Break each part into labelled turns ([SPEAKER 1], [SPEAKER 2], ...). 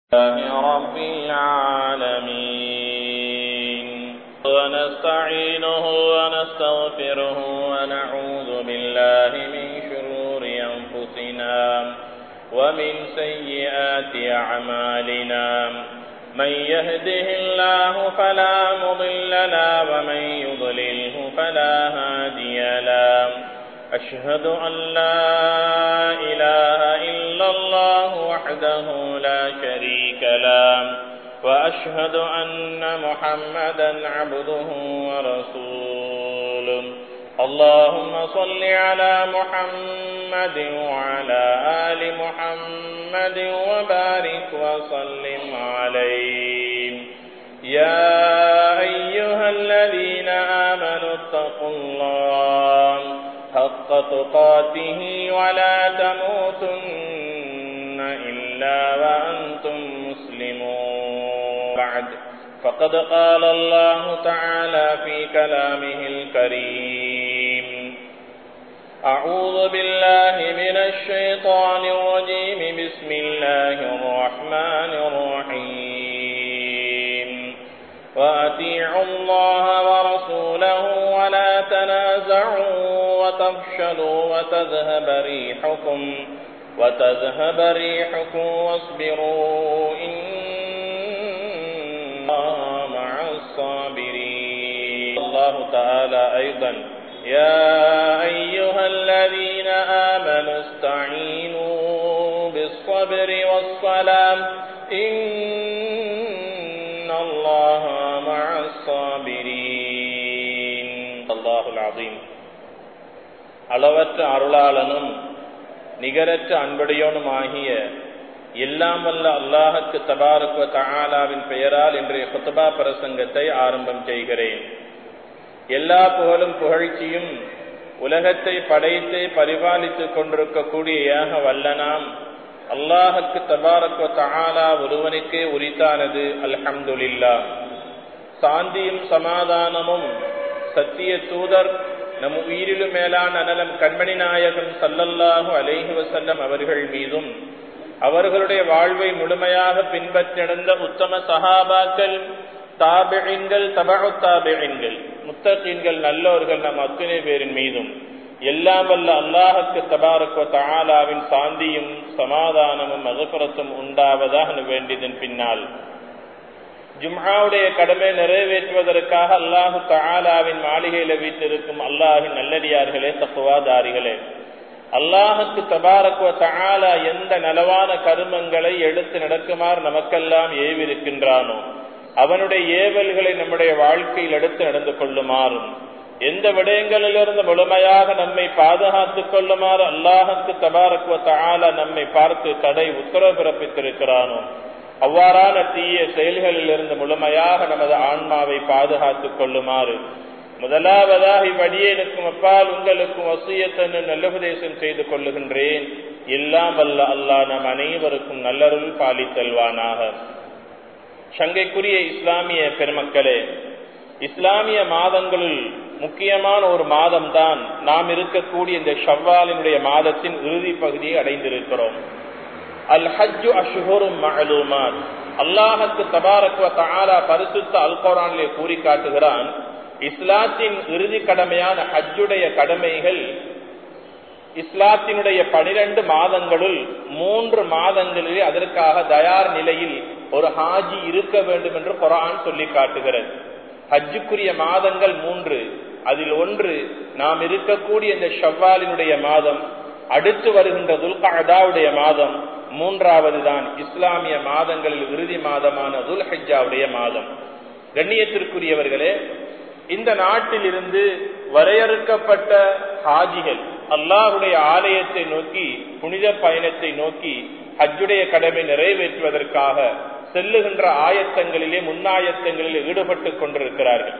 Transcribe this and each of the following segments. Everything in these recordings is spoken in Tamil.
[SPEAKER 1] الله رب العالمين ونستعينه ونستغفره ونعوذ بالله من شرور أنفسنا ومن سيئات أعمالنا من يهده الله فلا مضل له ومن يضلله فلا هادي له أشهد أن لا إله إلا الله وحده لا شريك له وأشهد أن محمدا عبده ورسوله اللهم صل على محمد وعلى آل محمد وبارك وسلم عليه يا أيها الذين آمنوا اتقوا الله حق تقاته ولا تموتن إلا وأنتم مسلمون بعد فقد قال الله تعالى في كلامه الكريم أعوذ بالله من الشيطان الرجيم بسم الله الرحمن الرحيم وأطيعوا الله ورسوله ولا تنازعوا وتفشلوا وتذهب ريحكم وتذهب ريحكم واصبروا إن الله مع الصابرين الله تعالى أيضا يا أيها الذين آمنوا استعينوا بالصبر والصلاة إن الله مع الصابرين الله العظيم அளவற்ற அருளாளனும் நிகரற்ற அன்புடையோனும் ஆகிய எல்லாம் வல்ல அல்லாஹுக்கு தபாருக்குவ தஆலாவின் பெயரால் இன்றைய குத்துபா பிரசங்கத்தை ஆரம்பம் செய்கிறேன் எல்லா புகழும் புகழ்ச்சியும் உலகத்தை படைத்து பரிபாலித்துக் கொண்டிருக்கக்கூடிய ஏக வல்லனாம் அல்லாஹுக்கு தபாரக்குவ தஆலா ஒருவனுக்கே உரித்தானது அல்ஹம்துலில்லா சாந்தியும் சமாதானமும் சத்திய தூதர் நம் உயிரிலும் மேலான அனலம் கண்மணி நாயகம் சல்லல்லாஹு அலைஹி வசல்லம் அவர்கள் மீதும் அவர்களுடைய வாழ்வை முழுமையாக பின்பற்றிருந்த உத்தம சஹாபாக்கள் தாபிழின்கள் தபு தாபிழின்கள் முத்தகீன்கள் நல்லோர்கள் நம் அத்தனை பேரின் மீதும் எல்லாம் வல்ல அல்லாஹுக்கு தபாரக்குவ தாலாவின் சாந்தியும் சமாதானமும் மகப்புறத்தும் உண்டாவதாக வேண்டியதன் பின்னால் ஜும்ஹாவுடைய கடமை நிறைவேற்றுவதற்காக அல்லாஹு தாலாவின் மாளிகையில வீட்டிருக்கும் அல்லாஹின் நல்லடியார்களே தப்புவாதாரிகளே அல்லாஹுக்கு தபாரக்குவ தாலா எந்த நலவான கருமங்களை எடுத்து நடக்குமாறு நமக்கெல்லாம் ஏவிருக்கின்றானோ அவனுடைய ஏவல்களை நம்முடைய வாழ்க்கையில் எடுத்து நடந்து கொள்ளுமாறும் எந்த விடயங்களிலிருந்து முழுமையாக நம்மை பாதுகாத்துக் கொள்ளுமாறு அல்லாஹுக்கு தபாரக்குவ தாலா நம்மை பார்த்து தடை உத்தரவு பிறப்பித்திருக்கிறானோ அவ்வாறான தீய செயல்களில் இருந்து முழுமையாக நமது ஆன்மாவை பாதுகாத்துக் கொள்ளுமாறு முதலாவதாக இவ்வடியனுக்கும் அப்பால் உங்களுக்கும் வசியத்தன்னு நல்லுபதேசம் செய்து கொள்ளுகின்றேன் எல்லாம் வல்ல அல்லாஹ் நம் அனைவருக்கும் நல்லருள் பாலித்தல்வானாக சங்கைக்குரிய இஸ்லாமிய பெருமக்களே இஸ்லாமிய மாதங்களில் முக்கியமான ஒரு மாதம் தான் நாம் இருக்கக்கூடிய இந்த ஷவ்வாலினுடைய மாதத்தின் இறுதி பகுதியை அடைந்திருக்கிறோம் அல் ஹஜ்ஜு அஷ்ஹுரும் மஅலூமாத் அல்லாஹுக்கு தபாரக்குவ தஆலா பரிசுத்த அல் குர்ஆனிலே கூறி காட்டுகிறான் இஸ்லாத்தின் இறுதி கடமையான ஹஜ்ஜுடைய கடமைகள் இஸ்லாத்தினுடைய பனிரெண்டு மாதங்களுள் மூன்று மாதங்களிலே அதற்காக தயார் நிலையில் ஒரு ஹாஜி இருக்க வேண்டும் என்று குரான் சொல்லி காட்டுகிறது ஹஜ்ஜுக்குரிய மாதங்கள் மூன்று அதில் ஒன்று நாம் இருக்கக்கூடிய இந்த ஷவ்வாலினுடைய மாதம் அடுத்து வருகின்ற துல்காதாவுடைய மாதம் மூன்றாவது தான் இஸ்லாமிய மாதங்களில் இறுதி மாதமான துல் ஹஜ்ஜாவுடைய மாதம் கண்ணியத்திற்குரியவர்களே இந்த நாட்டில் இருந்து வரையறுக்கப்பட்ட ஹாஜிகள் அல்லாஹுடைய ஆலயத்தை நோக்கி புனித பயணத்தை நோக்கி ஹஜ்ஜுடைய கடமை நிறைவேற்றுவதற்காக செல்லுகின்ற ஆயத்தங்களிலே முன்னாயத்தங்களில் ஈடுபட்டு கொண்டிருக்கிறார்கள்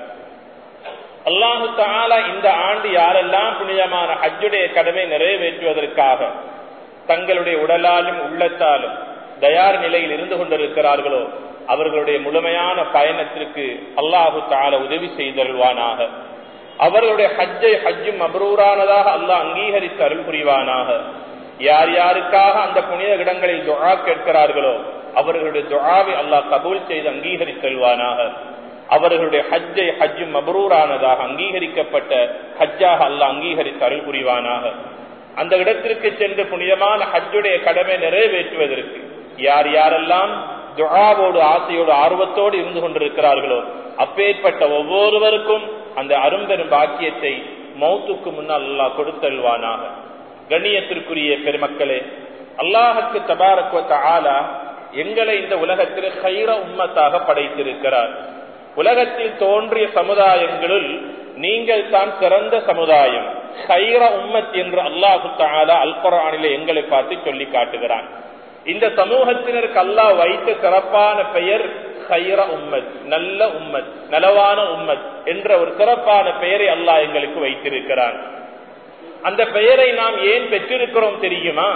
[SPEAKER 1] அல்லாஹு தாலா இந்த ஆண்டு யாரெல்லாம் புனிதமான ஹஜ்ஜுடைய கடமை நிறைவேற்றுவதற்காக தங்களுடைய உடலாலும் உள்ளத்தாலும் தயார் நிலையில் இருந்து கொண்டிருக்கிறார்களோ அவர்களுடைய முழுமையான பயணத்திற்கு அல்லாஹு தால உதவி செய்தருள்வானாக அவர்களுடைய ஹஜ்ஜை ஹஜ்ஜும் அபரூரானதாக அல்லாஹ் அங்கீகரித்து அருள் புரிவானாக யார் யாருக்காக அந்த புனித இடங்களில் துஆ கேட்கிறார்களோ அவர்களுடைய துஆவை அல்லாஹ் கபூல் செய்து அங்கீகரித்தல்வானாக அவர்களுடைய ஹஜ்ஜை ஹஜ்ஜு மபரூரானதாக அங்கீகரிக்கப்பட்ட ஹஜ்ஜாக அல்லாஹ் அங்கீகரித்து அருள் புரிவானாக அந்த இடத்திற்கு சென்று புனிதமான ஹஜ்ஜுடைய கடமை நிறைவேற்றுவதற்கு யார் யாரெல்லாம் துஆவோடு ஆசையோடு ஆர்வத்தோடு இருந்து கொண்டிருக்கிறார்களோ அப்பேற்பட்ட ஒவ்வொருவருக்கும் அந்த அரும்பெரும் பாக்கியத்தை மௌத்துக்கு முன்னால் அல்லாஹ் கொடுத்தல்வானாக கண்ணியத்திற்குரிய பெருமக்களே அல்லாஹுக்கு தபாரக்குவத்த ஆலா எங்களை இந்த உலகத்தில் ஹைர உம்மத்தாக படைத்திருக்கிறார் உலகத்தில் தோன்றிய சமுதாயங்களுள் நீங்கள் தான் சிறந்த சமுதாயம் ஹைர உம்மத் என்று அல்லாஹு தாலா அல்குரானிலே எங்களை பார்த்து சொல்லி காட்டுகிறான் இந்த சமூகத்தினருக்கு அல்லாஹ் வைத்த சிறப்பான பெயர் ஹைர உம்மத் நல்ல உம்மத் நலவான உம்மத் என்ற ஒரு சிறப்பான பெயரை அல்லாஹ் எங்களுக்கு வைத்திருக்கிறான் அந்த பெயரை நாம் ஏன் பெற்றிருக்கிறோம் தெரியுமா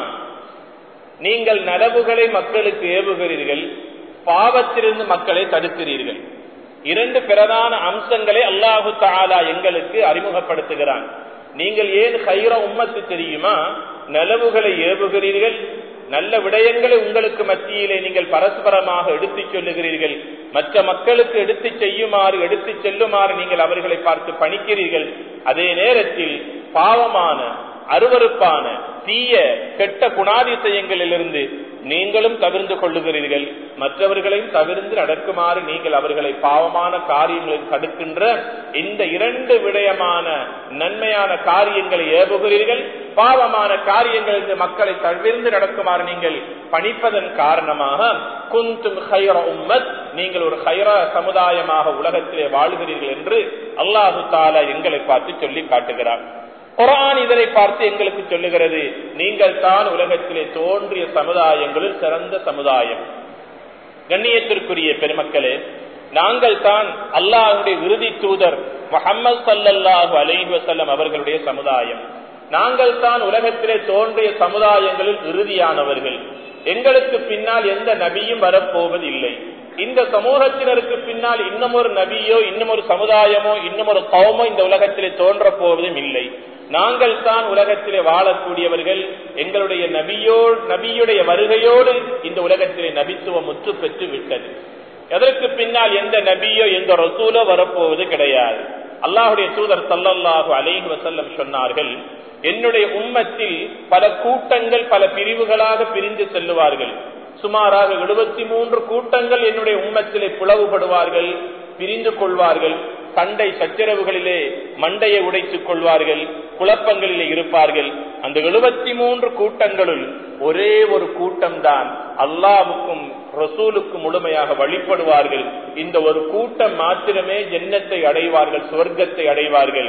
[SPEAKER 1] நீங்கள் நலவுகளை மக்களுக்கு ஏவுகிறீர்கள் பாவத்திலிருந்து மக்களை தடுக்கிறீர்கள் இரண்டு பிரதான அம்சங்களை அல்லாஹு தாலா எங்களுக்கு அறிமுகப்படுத்துகிறான் நீங்கள் ஏன் ஹைர உம்மத்து தெரியுமா நலவுகளை ஏவுகிறீர்கள் நல்ல விடயங்களை உங்களுக்கு மத்தியிலே நீங்கள் பரஸ்பரமாக எடுத்துச் சொல்லுகிறீர்கள் மற்ற மக்களுக்கு எடுத்து செய்யுமாறு எடுத்து செல்லுமாறு நீங்கள் அவர்களை பார்த்து பணிக்கிறீர்கள் அதே நேரத்தில் பாவமான அருவறுப்பான தீய கெட்ட குணாதிசயங்களிலிருந்து நீங்களும் தவிர்ந்து கொள்ளுகிறீர்கள் மற்றவர்களையும் தவிர்ந்து நடக்குமாறு நீங்கள் அவர்களை பாவமான காரியங்களை தடுக்கின்ற இந்த இரண்டு விடயமான நன்மையான காரியங்களை ஏவுகிறீர்கள் பாவமான காரியங்களிலிருந்து மக்களை தவிர்ந்து நடக்குமாறு நீங்கள் பணிப்பதன் காரணமாக குந்தும் ஹைர உம்மத் நீங்கள் ஒரு ஹைர சமுதாயமாக உலகத்திலே வாழ்கிறீர்கள் என்று அல்லாஹு தாலா எங்களை பார்த்து சொல்லி காட்டுகிறார் குரான் இதனை பார்த்து எங்களுக்கு சொல்லுகிறது நீங்கள் தான் உலகத்திலே தோன்றிய சமுதாயங்களில் சிறந்த சமுதாயம் கண்ணியத்திற்குரிய பெருமக்களே நாங்கள் தான் அல்லாஹுடைய இறுதி தூதர் முகமது சல்லல்லாஹு அலைஹி வசல்லம் அவர்களுடைய சமுதாயம் நாங்கள் தான் உலகத்திலே தோன்றிய சமுதாயங்களில் இறுதியானவர்கள் எங்களுக்கு பின்னால் எந்த நபியும் வரப்போவது இல்லை இந்த சமூகத்தினருக்கு பின்னால் இன்னும் ஒரு நபியோ இன்னும் ஒரு சமுதாயமோ இன்னும் ஒரு கவமோ இந்த உலகத்திலே தோன்ற போவதும் இல்லை நாங்கள் தான் உலகத்திலே வாழக்கூடியவர்கள் எங்களுடைய நபியோ நபியுடைய வருகையோடு இந்த உலகத்திலே நபித்துவம் முற்று பெற்று விட்டது எதற்கு பின்னால் எந்த நபியோ எந்த ரசூலோ வரப்போவது கிடையாது அல்லாஹுடைய தூதர் சல்லல்லாஹு அலைஹி வசல்லம் சொன்னார்கள் என்னுடைய உம்மத்தில் பல கூட்டங்கள் பல பிரிவுகளாக பிரிந்து செல்லுவார்கள் சுமாராக எழுபத்தி மூன்று கூட்டங்கள் என்னுடைய உம்மத்திலே பிளவுபடுவார்கள் பிரிந்து கொள்வார்கள் சண்டை சச்சரவுகளிலே மண்டையை உடைத்துக் கொள்வார்கள் குழப்பங்களிலே இருப்பார்கள் அந்த எழுபத்தி மூன்று கூட்டங்களுள் ஒரே ஒரு கூட்டம் தான் அல்லாவுக்கும் ரசூலுக்கும் முழுமையாக வழிபடுவார்கள் இந்த ஒரு கூட்டம் மாத்திரமே ஜென்னத்தை அடைவார்கள் சுவர்க்கத்தை அடைவார்கள்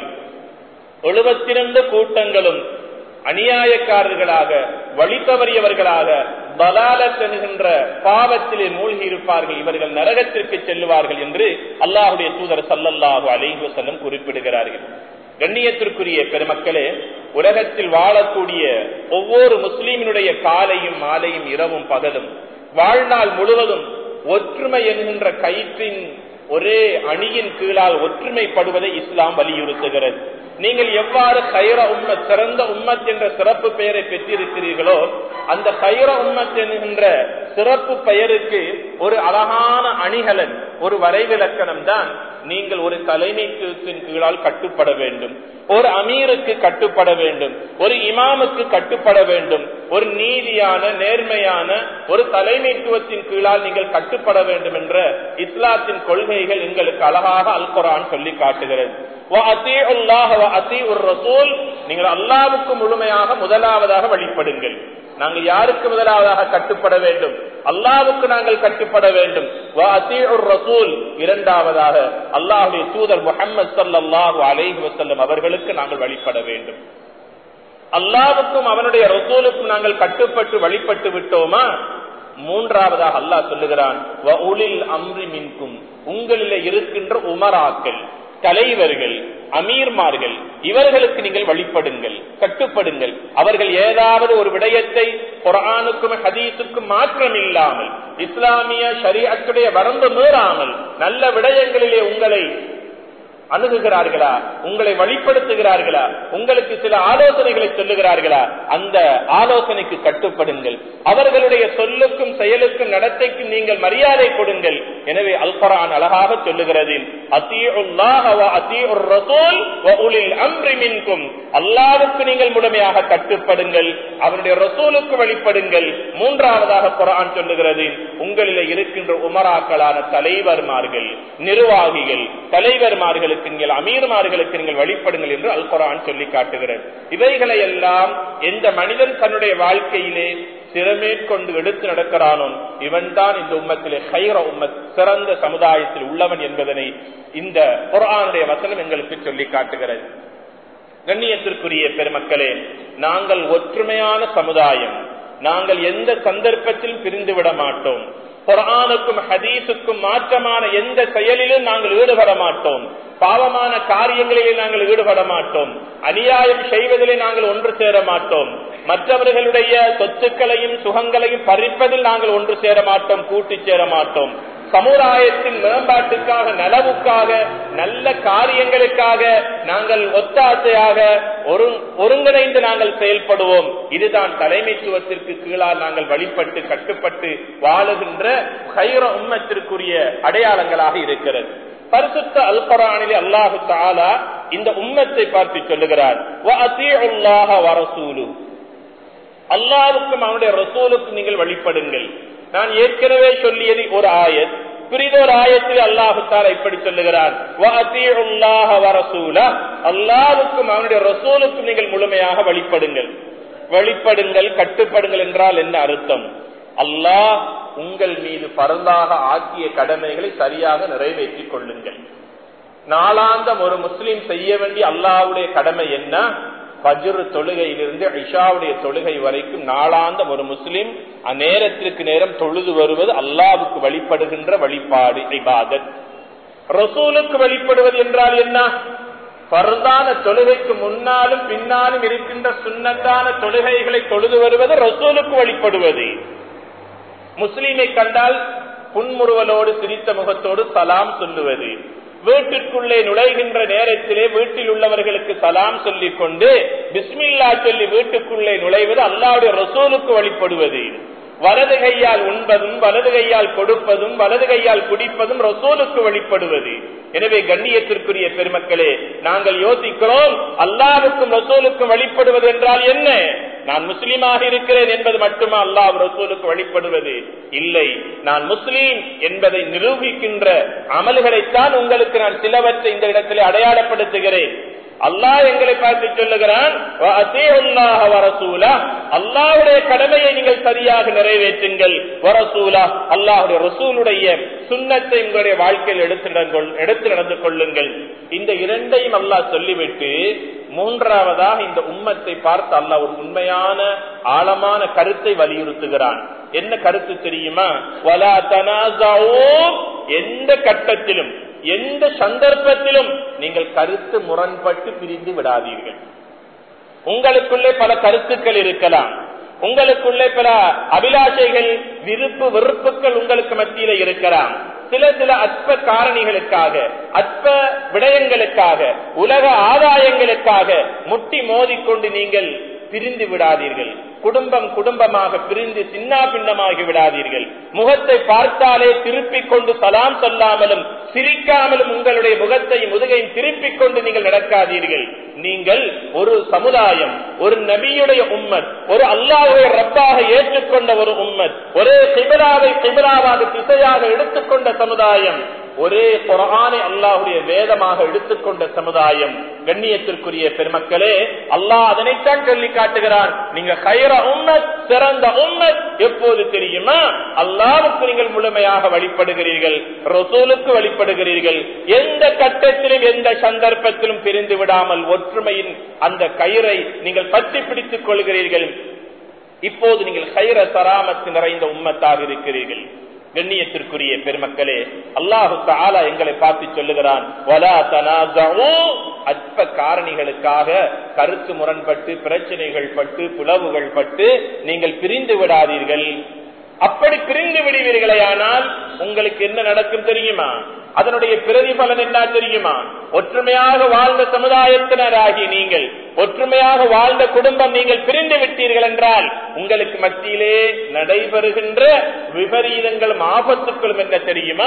[SPEAKER 1] எழுபத்தி இரண்டு கூட்டங்களும் அநியாயக்காரர்களாக வழி தவறியவர்களாக பலாலத் என்கின்ற பாவத்திலே மூழ்கி இருப்பார்கள் இவர்கள் நரகத்திற்கு செல்லுவார்கள் என்று அல்லாஹுடைய தூதர் சல்லல்லாஹு அலைஹு செல்லம் குறிப்பிடுகிறார்கள் கண்ணியத்திற்குரிய பெருமக்களே உலகத்தில் வாழக்கூடிய ஒவ்வொரு முஸ்லீமினுடைய காலையும் மாலையும் இரவும் பகலும் வாழ்நாள் முழுவதும் ஒற்றுமை என்கின்ற கயிற்றின் ஒரே அணியின் கீழால் ஒற்றுமைப்படுவதை இஸ்லாம் வலியுறுத்துகிறது நீங்கள் எவ்வாறு கைர உம்மத் சிறந்த உம்மத் என்ற சிறப்பு பெயரை பெற்றிருக்கிறீர்களோ அந்த கைர உம்மத் என்கின்ற சிறப்பு பெயருக்கு ஒரு அழகான அணிகலன் ஒரு வரைவிலக்கணம் தான் நீங்கள் ஒரு தலைமைத்துவத்தின் கீழால் கட்டுப்பட வேண்டும் ஒரு அமீருக்கு கட்டுப்பட வேண்டும் ஒரு இமாமுக்கு கட்டுப்பட வேண்டும் ஒரு நீதியான நேர்மையான ஒரு தலைமைத்துவத்தின் கீழால் நீங்கள் கட்டுப்பட வேண்டும் என்ற இஸ்லாத்தின் கொள்கைகள் எங்களுக்கு அழகாக அல் குரான் சொல்லி காட்டுகிறது நீங்கள் அல்லாவுக்கு முழுமையாக முதலாவதாக வழிபடுங்கள் நாங்கள் யாருக்கு முதலாவதாக கட்டுப்பட வேண்டும் அல்லாவுக்கு நாங்கள் கட்டுப்பட வேண்டும் ரசூல் இரண்டாவதாக அல்லாஹுடைய தூதர் முகமது சல்லாஹு அலைஹி வசல்லம் அவர்களுக்கு நாங்கள் வழிபட வேண்டும் அல்லாவுக்கும் அவனுடைய ரசூலுக்கும் நாங்கள் கட்டுப்பட்டு வழிபட்டு விட்டோமா மூன்றாவதாக அல்லாஹ் சொல்லுகிறான் அம்ரி மின்கும் உங்களிலே இருக்கின்ற உமராக்கள் தலைவர்கள் அமீர்மார்கள் இவர்களுக்கு நீங்கள் வழிபடுங்கள் கட்டுப்படுங்கள் அவர்கள் ஏதாவது ஒரு விடயத்தை குரானுக்கும் ஹதீஸுக்கும் மாற்றம் இல்லாமல் இஸ்லாமிய ஷரியத்துடைய வரம்பு மீறாமல் நல்ல விடயங்களிலே உங்களை அணுகுகிறார்களா உங்களை வழிப்படுத்துகிறார்களா உங்களுக்கு சில ஆலோசனைகளை சொல்லுகிறார்களா அந்த ஆலோசனைக்கு கட்டுப்படுங்கள் அவர்களுடைய சொல்லுக்கும் செயலுக்கும் நடத்தைக்கும் நீங்கள் மரியாதை கொடுங்கள் எனவே அல்பரான் அழகாக சொல்லுகிறது அல்லாவுக்கு நீங்கள் முழுமையாக கட்டுப்படுங்கள் அவருடைய ரசூலுக்கு வழிபடுங்கள் மூன்றாவதாக குரான் சொல்லுகிறது உங்களில் இருக்கின்ற உமராக்களான தலைவர்மார்கள் நிர்வாகிகள் தலைவர்மார்களுக்கு நீங்கள் அமீர்மார்களுக்கு நீங்கள் வழிபடுங்கள் என்று அல் குரான் சொல்லி காட்டுகிறது இவைகளை எல்லாம் எந்த மனிதன் தன்னுடைய வாழ்க்கையிலே சிறமேற்கொண்டு எடுத்து நடக்கிறானோ இவன் தான் இந்த உம்மத்திலே ஹைர உம்மத் சிறந்த சமுதாயத்தில் உள்ளவன் என்பதனை இந்த குரானுடைய வசனம் எங்களுக்கு சொல்லி காட்டுகிறது கண்ணியத்திற்குரிய பெருமக்களே நாங்கள் ஒற்றுமையான சமுதாயம் நாங்கள் எந்த சந்தர்ப்பத்திலும் பிரிந்து விட மாட்டோம் குரானுக்கும் ஹதீஸுக்கும் மாற்றமான எந்த செயலிலும் நாங்கள் ஈடுபட மாட்டோம் பாவமான காரியங்களிலே நாங்கள் ஈடுபட மாட்டோம் அநியாயம் செய்வதிலே நாங்கள் ஒன்று சேர மாட்டோம் மற்றவர்களுடைய சொத்துக்களையும் சுகங்களையும் பறிப்பதில் நாங்கள் ஒன்று சேர மாட்டோம் கூட்டி சேர மாட்டோம் சமுதாயத்தின் மேம்பாட்டுக்காக நலவுக்காக நல்ல காரியங்களுக்காக நாங்கள் ஒத்தாசையாக ஒருங்கிணைந்து நாங்கள் செயல்படுவோம் இதுதான் தலைமைத்துவத்திற்கு கீழால் நாங்கள் வழிபட்டு கட்டுப்பட்டு வாழுகின்ற கைர உம்மத்திற்குரிய அடையாளங்களாக இருக்கிறது பரிசுத்த அல்பரானிலே அல்லாஹு தாலா இந்த உம்மத்தை பார்த்து சொல்லுகிறார் அல்லாவுக்கும் அவனுடைய ரசூலுக்கும் நீங்கள் வழிபடுங்கள் நான் ஏற்கனவே சொல்லியது ஒரு ஆயத் பிரிதொரு ஆயத்தில் அல்லாஹு தாலா இப்படி சொல்லுகிறார் அல்லாவுக்கும் அவனுடைய ரசூலுக்கும் நீங்கள் முழுமையாக வழிபடுங்கள் வழிபடுங்கள் கட்டுப்படுங்கள் என்றால் என்ன அர்த்தம் அல்லாஹ் உங்கள் மீது பரந்தாக ஆக்கிய கடமைகளை சரியாக நிறைவேற்றிக் கொள்ளுங்கள் நாளாந்தம் ஒரு முஸ்லீம் செய்ய வேண்டிய அல்லாவுடைய கடமை என்ன பஜ்ரு தொழுகையிலிருந்து ஐஷாவுடைய தொழுகை வரைக்கும் நாளாந்தம் ஒரு முஸ்லிம் அந்நேரத்திற்கு நேரம் தொழுது வருவது அல்லாவுக்கு வழிபடுகின்ற வழிபாடு இபாதத் ரசூலுக்கு வழிபடுவது என்றால் என்ன பரதான தொழுகைக்கு முன்னாலும் பின்னாலும் இருக்கின்ற சுண்ணத்தான தொழுகைகளை தொழுது வருவது ரசூலுக்கு வழிபடுவது முஸ்லீமை கண்டால் புன்முறுவலோடு சிரித்த முகத்தோடு சலாம் சொல்லுவது வீட்டிற்குள்ளே நுழைகின்ற நேரத்திலே வீட்டில் உள்ளவர்களுக்கு சலாம் சொல்லிக் கொண்டு பிஸ்மில்லா சொல்லி வீட்டுக்குள்ளே நுழைவது அல்லாவுடைய ரசூலுக்கு வழிபடுவது வலது கையால் உண்பதும் வலது கையால் கொடுப்பதும் வலது கையால் குடிப்பதும் ரசூலுக்கு வழிபடுவது எனவே கண்ணியத்திற்குரிய பெருமக்களே நாங்கள் யோசிக்கிறோம் அல்லாவுக்கும் ரசூலுக்கும் வழிபடுவது என்றால் என்ன நான் முஸ்லீமாக இருக்கிறேன் என்பது மட்டுமா அல்லாஹ் ரசூலுக்கு வழிபடுவது இல்லை நான் முஸ்லீம் என்பதை நிரூபிக்கின்ற அமல்களைத்தான் உங்களுக்கு நான் சிலவற்றை இந்த இடத்திலே அடையாளப்படுத்துகிறேன் அல்லாஹ் எங்களை பார்த்து சொல்லுகிறான் அல்லாவுடைய கடமையை நீங்கள் சரியாக நிறைவேற்றுங்கள் வரசூலா அல்லாஹுடைய ரசூலுடைய சுண்ணத்தை உங்களுடைய வாழ்க்கையில் எடுத்து எடுத்து நடந்து கொள்ளுங்கள் இந்த இரண்டையும் அல்லாஹ் சொல்லிவிட்டு மூன்றாவதாக இந்த உம்மத்தை பார்த்து அல்லாஹ் ஒரு உண்மையான ஆழமான கருத்தை வலியுறுத்துகிறான் என்ன கருத்து தெரியுமா வலா எந்த கட்டத்திலும் எந்த சந்தர்ப்பத்திலும் நீங்கள் கருத்து முரண்பட்டு பிரிந்து விடாதீர்கள் உங்களுக்குள்ளே பல கருத்துக்கள் இருக்கலாம் உங்களுக்குள்ளே பல அபிலாஷைகள் விருப்பு வெறுப்புகள் உங்களுக்கு மத்தியில இருக்கலாம் சில சில அற்ப காரணிகளுக்காக அற்ப விடயங்களுக்காக உலக ஆதாயங்களுக்காக முட்டி மோதிக்கொண்டு நீங்கள் பிரிந்து விடாதீர்கள் குடும்பம் குடும்பமாக பிரிந்து சின்ன பின்னமாகி விடாதீர்கள் முகத்தை பார்த்தாலே திருப்பிக் கொண்டு சலாம் சொல்லாமலும் சிரிக்காமலும் உங்களுடைய முகத்தை முதுகையும் திருப்பிக் கொண்டு நீங்கள் நடக்காதீர்கள் நீங்கள் ஒரு சமுதாயம் ஒரு நபியுடைய உம்மத் ஒரு அல்லாவுடைய ரப்பாக ஏற்றுக்கொண்ட ஒரு உம்மத் ஒரே சிபிலாவை சிபிலாவாக திசையாக எடுத்துக்கொண்ட சமுதாயம் ஒரே குரானை அல்லாஹுடைய வேதமாக எடுத்துக்கொண்ட சமுதாயம் கண்ணியத்திற்குரிய பெருமக்களே அல்லாஹ் அதனைத்தான் சொல்லி காட்டுகிறான் நீங்க கயிற உம்மத் சிறந்த உம்மத் எப்போது தெரியுமா அல்லாவுக்கு நீங்கள் முழுமையாக வழிபடுகிறீர்கள் ரசூலுக்கு வழிபடுகிறீர்கள் எந்த கட்டத்திலும் எந்த சந்தர்ப்பத்திலும் பிரிந்து விடாமல் ஒற்றுமையின் அந்த கயிறை நீங்கள் பற்றி பிடித்துக் கொள்கிறீர்கள் இப்போது நீங்கள் கயிற சராமத்து நிறைந்த உம்மத்தாக இருக்கிறீர்கள் கண்ணியத்திற்குரிய பெருமக்களே அல்லாஹு தாலா எங்களை பார்த்து சொல்லுகிறான் அற்ப காரணிகளுக்காக கருத்து முரண்பட்டு பிரச்சனைகள் பட்டு புலவுகள் பட்டு நீங்கள் பிரிந்து விடாதீர்கள் அப்படி பிரிந்து விடுவீர்களே ஆனால் உங்களுக்கு என்ன நடக்கும் தெரியுமா அதனுடைய பிரதிபலன் என்ன தெரியுமா ஒற்றுமையாக வாழ்ந்த சமுதாயத்தினராகி நீங்கள் ஒற்றுமையாக வாழ்ந்த குடும்பம் நீங்கள் பிரிந்து விட்டீர்கள் என்றால் உங்களுக்கு மத்தியிலே நடைபெறுகின்ற விபரீதங்களும் ஆபத்துக்களும் என்ன தெரியுமா